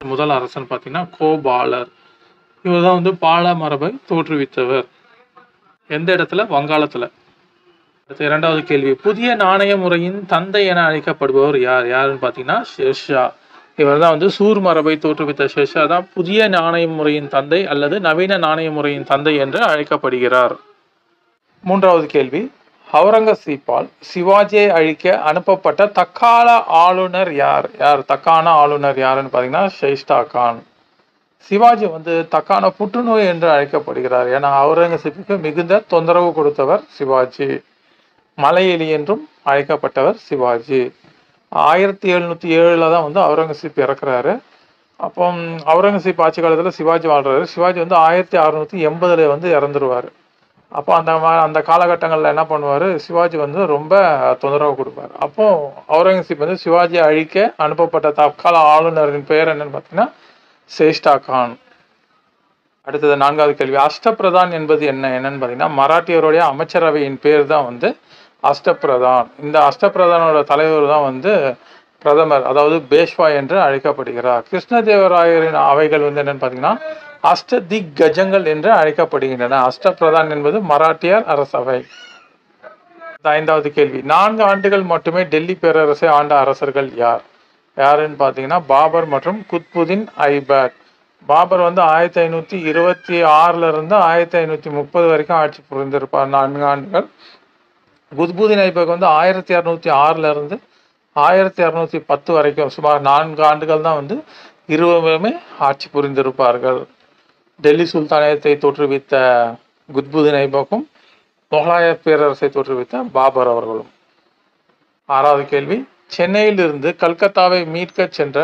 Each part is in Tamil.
முதல் அரசன் பார்த்தீங்கன்னா கோபாலர் இவர் தான் வந்து பால மரபை தோற்றுவித்தவர் எந்த இடத்துல வங்காளத்துல அடுத்த இரண்டாவது கேள்வி புதிய நாணய முறையின் தந்தை என அழைக்கப்படுபவர் யார் யாருன்னு பார்த்தீங்கன்னா ஷெர்ஷா இவர் தான் வந்து சூர் மரபை தோற்றுவித்த ஷெர்ஷா தான் புதிய நாணய முறையின் தந்தை அல்லது நவீன நாணய முறையின் தந்தை என்று அழைக்கப்படுகிறார் மூன்றாவது கேள்வி அவுரங்கசீப்பால் சிவாஜியை அழிக்க அனுப்பப்பட்ட தக்கால ஆளுநர் யார் யார் தக்கான ஆளுநர் யாருன்னு பார்த்தீங்கன்னா ஷெய்ஸ்டா கான் சிவாஜி வந்து தக்கான புற்றுநோய் என்று அழைக்கப்படுகிறார் ஏன்னா அவுரங்கசீப்புக்கு மிகுந்த தொந்தரவு கொடுத்தவர் சிவாஜி மலையெலி என்றும் அழைக்கப்பட்டவர் சிவாஜி ஆயிரத்தி எழுநூத்தி ஏழுல தான் வந்து அவுரங்கசீப் இறக்குறாரு அப்போ அவுரங்கசீப் ஆட்சி காலத்தில் சிவாஜி வாழ்றாரு சிவாஜி வந்து ஆயிரத்தி அறுநூத்தி எண்பதுல வந்து இறந்துருவாரு அப்போ அந்த மா- அந்த காலகட்டங்களில் என்ன பண்ணுவார் சிவாஜி வந்து ரொம்ப தொந்தரவு கொடுப்பார் அப்போ அவுரங்கசீப் வந்து சிவாஜியை அழிக்க அனுப்பப்பட்ட தற்கால ஆளுநரின் பெயர் என்னன்னு பார்த்தீங்கன்னா சேஷ்டா கான் அடுத்தது நான்காவது கேள்வி அஷ்டபிரதான் என்பது என்ன என்னன்னு பார்த்தீங்கன்னா மராட்டியருடைய அமைச்சரவையின் பேர் தான் வந்து அஷ்டபிரதான் இந்த அஷ்டபிரதானோட தலைவர் தான் வந்து பிரதமர் அதாவது பேஷ்வா என்று அழைக்கப்படுகிறார் கிருஷ்ணதேவராயரின் அவைகள் வந்து என்னன்னு பார்த்தீங்கன்னா அஷ்ட திக் கஜங்கள் என்று அழைக்கப்படுகின்றன அஷ்டபிரதான் என்பது மராட்டியர் அரசவை அடுத்த ஐந்தாவது கேள்வி நான்கு ஆண்டுகள் மட்டுமே டெல்லி பேரரசை ஆண்ட அரசர்கள் யார் யாருன்னு பார்த்தீங்கன்னா பாபர் மற்றும் குத்புதீன் ஐபக் பாபர் வந்து ஆயிரத்தி ஐநூற்றி இருபத்தி ஆறுல இருந்து ஆயிரத்தி ஐநூற்றி முப்பது வரைக்கும் ஆட்சி புரிந்திருப்பார் நான்கு ஆண்டுகள் குத்புதீன் ஐபக் வந்து ஆயிரத்தி இரநூத்தி ஆறுல இருந்து ஆயிரத்தி இரநூத்தி பத்து வரைக்கும் சுமார் நான்கு ஆண்டுகள் தான் வந்து இருவருமே ஆட்சி புரிந்திருப்பார்கள் டெல்லி சுல்தானியத்தை தோற்றுவித்த குத்புதீன் ஐபக்கும் முகலாய பேரரசை தோற்றுவித்த பாபர் அவர்களும் ஆறாவது கேள்வி சென்னையிலிருந்து கல்கத்தாவை மீட்கச் சென்ற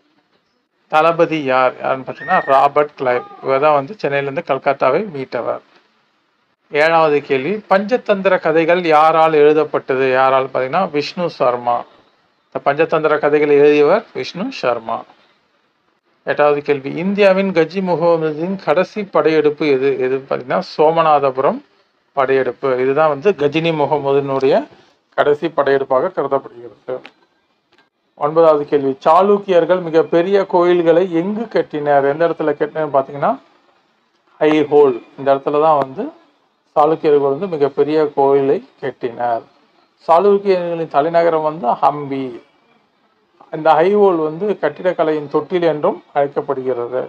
தளபதி யார் யாருன்னு பார்த்தீங்கன்னா ராபர்ட் கிளைவ் இவர் தான் வந்து சென்னையிலிருந்து கல்கத்தாவை மீட்டவர் ஏழாவது கேள்வி பஞ்சதந்திர கதைகள் யாரால் எழுதப்பட்டது யாரால் பார்த்தீங்கன்னா விஷ்ணு சர்மா இந்த பஞ்சதந்திர கதைகளை எழுதியவர் விஷ்ணு சர்மா எட்டாவது கேள்வி இந்தியாவின் கஜி முகமதின் கடைசி படையெடுப்பு எது எது பார்த்தீங்கன்னா சோமநாதபுரம் படையெடுப்பு இதுதான் வந்து கஜினி முகமதினுடைய கடைசி படையெடுப்பாக கருதப்படுகிறது ஒன்பதாவது கேள்வி சாளுக்கியர்கள் மிகப்பெரிய கோயில்களை எங்கு கட்டினர் எந்த இடத்துல கட்டினர் பார்த்தீங்கன்னா ஐஹோல் இந்த இடத்துல தான் வந்து சாளுக்கியர்கள் வந்து மிகப்பெரிய கோயிலை கட்டினர் சாளுக்கியர்களின் தலைநகரம் வந்து ஹம்பி இந்த ஐஹோல் வந்து கட்டிடக்கலையின் தொட்டில் என்றும் அழைக்கப்படுகிறது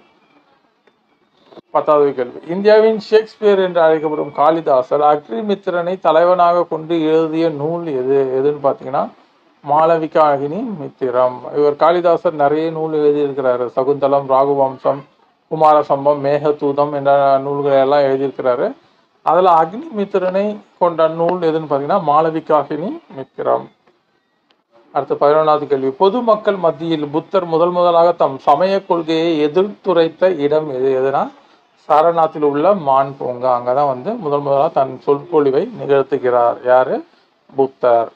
பத்தாவது கேள்வி இந்தியாவின் ஷேக்ஸ்பியர் என்று அழைக்கப்படும் காளிதாசர் அக்னிமித்திரனை தலைவனாக கொண்டு எழுதிய நூல் எது எதுன்னு பார்த்தீங்கன்னா மாளவிகாகினி மித்திரம் இவர் காளிதாசர் நிறைய நூல் எழுதியிருக்கிறாரு சகுந்தலம் ராகுவம்சம் குமாரசம்பம் மேகதூதம் என்ற நூல்களை எல்லாம் எழுதியிருக்கிறாரு அதில் அக்னிமித்திரனை கொண்ட நூல் எதுன்னு பார்த்தீங்கன்னா மாளவிகாகினி மித்திரம் அடுத்து பதினொன்றாவது கேள்வி பொதுமக்கள் மத்தியில் புத்தர் முதல் முதலாக தம் சமய கொள்கையை எதிர்த்துரைத்த இடம் எது எதுனா சாரநாத்தில் உள்ள மான் பூங்கா அங்கதான் வந்து முதல் முதலாக தன் சொற்பொழிவை நிகழ்த்துகிறார் யாரு புத்தர்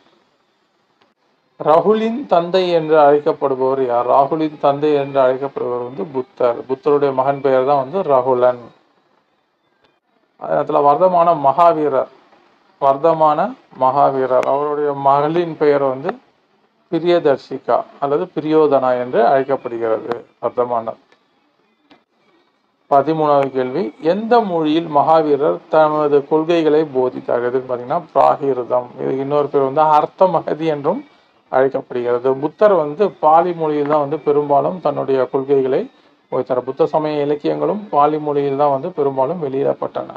ராகுலின் தந்தை என்று அழைக்கப்படுபவர் யார் ராகுலின் தந்தை என்று அழைக்கப்படுபவர் வந்து புத்தர் புத்தருடைய மகன் பெயர் தான் வந்து ராகுலன் அதே நேரத்தில் வர்த்தமான மகாவீரர் வர்த்தமான மகாவீரர் அவருடைய மகளின் பெயர் வந்து பிரியதர்ஷிகா அல்லது பிரியோதனா என்று அழைக்கப்படுகிறது வர்த்தமானர் பதிமூணாவது கேள்வி எந்த மொழியில் மகாவீரர் தமது கொள்கைகளை போதித்தார் எதுன்னு பார்த்தீங்கன்னா பிராகிருதம் இதுக்கு இன்னொரு பேர் வந்து அர்த்த மகதி என்றும் அழைக்கப்படுகிறது புத்தர் வந்து பாலி மொழியில் தான் வந்து பெரும்பாலும் தன்னுடைய கொள்கைகளை போதித்தார் புத்த சமய இலக்கியங்களும் பாலி மொழியில் தான் வந்து பெரும்பாலும் வெளியிடப்பட்டன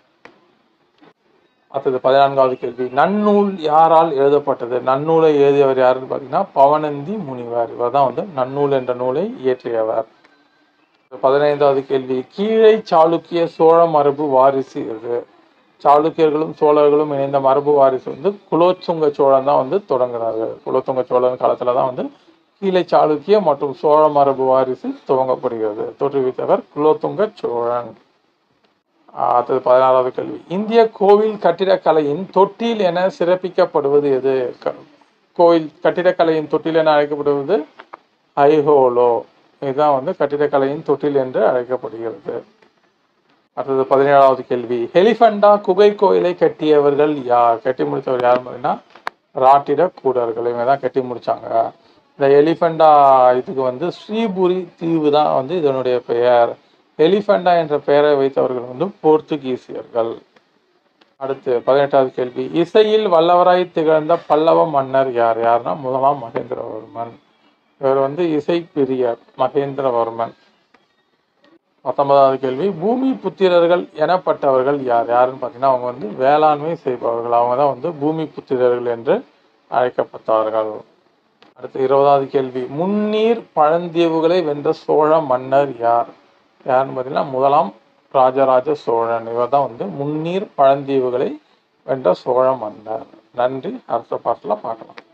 அடுத்தது பதினான்காவது கேள்வி நன்னூல் யாரால் எழுதப்பட்டது நன்னூலை எழுதியவர் யாருன்னு பார்த்தீங்கன்னா பவனந்தி முனிவர் இவர் தான் வந்து நன்னூல் என்ற நூலை இயற்றியவர் பதினைந்தாவது கேள்வி கீழே சாளுக்கிய சோழ மரபு வாரிசு எது சாளுக்கியர்களும் சோழர்களும் இணைந்த மரபு வாரிசு வந்து குலோத்துங்க சோழன் தான் வந்து தொடங்குறாரு குலோத்துங்க சோழன் காலத்துல தான் வந்து கீழே சாளுக்கிய மற்றும் சோழ மரபு வாரிசு துவங்கப்படுகிறது தோற்றுவித்தவர் குலோத்துங்க சோழன் ஆஹ் அடுத்தது பதினாறாவது கேள்வி இந்திய கோவில் கட்டிடக்கலையின் தொட்டில் என சிறப்பிக்கப்படுவது எது க- கோயில் கட்டிடக்கலையின் தொட்டில் என அழைக்கப்படுவது ஐஹோலோ இதுதான் வந்து கட்டிடக்கலையின் தொட்டில் என்று அழைக்கப்படுகிறது அடுத்தது பதினேழாவது கேள்வி ஹெலிஃபண்டா குகை கோயிலை கட்டியவர்கள் யார் கட்டி முடித்தவர் யார் அப்படின்னா ராட்டிட கூடர்கள் இவங்க தான் கட்டி முடிச்சாங்க இந்த எலிஃபெண்டா இதுக்கு வந்து ஸ்ரீபுரி தீவு தான் வந்து இதனுடைய பெயர் எலிஃபெண்டா என்ற பெயரை வைத்தவர்கள் வந்து போர்த்துகீசியர்கள் அடுத்து பதினெட்டாவது கேள்வி இசையில் வல்லவராய் திகழ்ந்த பல்லவ மன்னர் யார் யாருன்னா முதலாம் மகேந்திரவர்மன் இவர் வந்து இசை பிரியர் மகேந்திரவர்மன் பத்தொன்பதாவது கேள்வி பூமி புத்திரர்கள் எனப்பட்டவர்கள் யார் யாருன்னு பார்த்தீங்கன்னா அவங்க வந்து வேளாண்மை செய்பவர்கள் அவங்க தான் வந்து பூமி புத்திரர்கள் என்று அழைக்கப்பட்டவர்கள் அடுத்து இருபதாவது கேள்வி முன்னீர் பழந்தீவுகளை வென்ற சோழ மன்னர் யார் யாருன்னு பார்த்தீங்கன்னா முதலாம் ராஜராஜ சோழன் இவர் தான் வந்து முன்னீர் பழந்தீவுகளை வென்ற சோழ மன்னர் நன்றி அடுத்த பாட்டில் பார்க்கலாம்